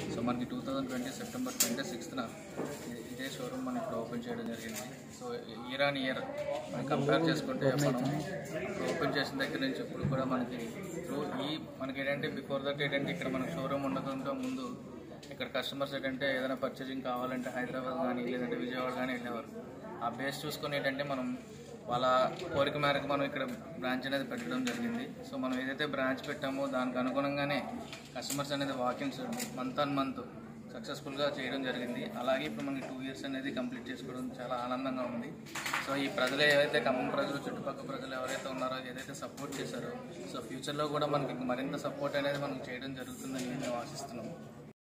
so మనకి two thousand twenty September twenty సిక్స్త్న ఇదే షోరూమ్ మనం ఇప్పుడు ఓపెన్ చేయడం జరిగింది సో ఇయర్ ఆన్ ఇయర్ మనం కంపేర్ చేసుకుంటే మనం ఓపెన్ చేసిన దగ్గర నుంచి ఇప్పుడు కూడా మనకి త్రూ ఈ మనకి ఏంటంటే బిఫోర్ దట్ ఏంటంటే ఇక్కడ మనకు షోరూమ్ ఉండకుండా ముందు ఇక్కడ కస్టమర్స్ ఏంటంటే ఏదైనా పర్చేసింగ్ కావాలంటే హైదరాబాద్ కానీ లేదంటే విజయవాడ కానీ వెళ్ళేవారు ఆ బేస్ చూసుకొని ఏంటంటే మనం వాళ్ళ కోరిక మేరకు మనం ఇక్కడ బ్రాంచ్ అనేది పెట్టడం జరిగింది సో మనం ఏదైతే బ్రాంచ్ పెట్టామో దానికి అనుగుణంగానే కస్టమర్స్ అనేది వాకిన్స్ మంత్ ఆన్ మంత్ సక్సెస్ఫుల్గా చేయడం జరిగింది అలాగే ఇప్పుడు మనకి టూ ఇయర్స్ అనేది కంప్లీట్ చేసుకోవడం చాలా ఆనందంగా ఉంది సో ఈ ప్రజలు ఏవైతే ఖమ్మం ప్రజలు చుట్టుపక్కల ప్రజలు ఎవరైతే ఉన్నారో ఏదైతే సపోర్ట్ చేశారో సో ఫ్యూచర్లో కూడా మనకి మరింత సపోర్ట్ అనేది మనం చేయడం జరుగుతుందని మేము ఆశిస్తున్నాం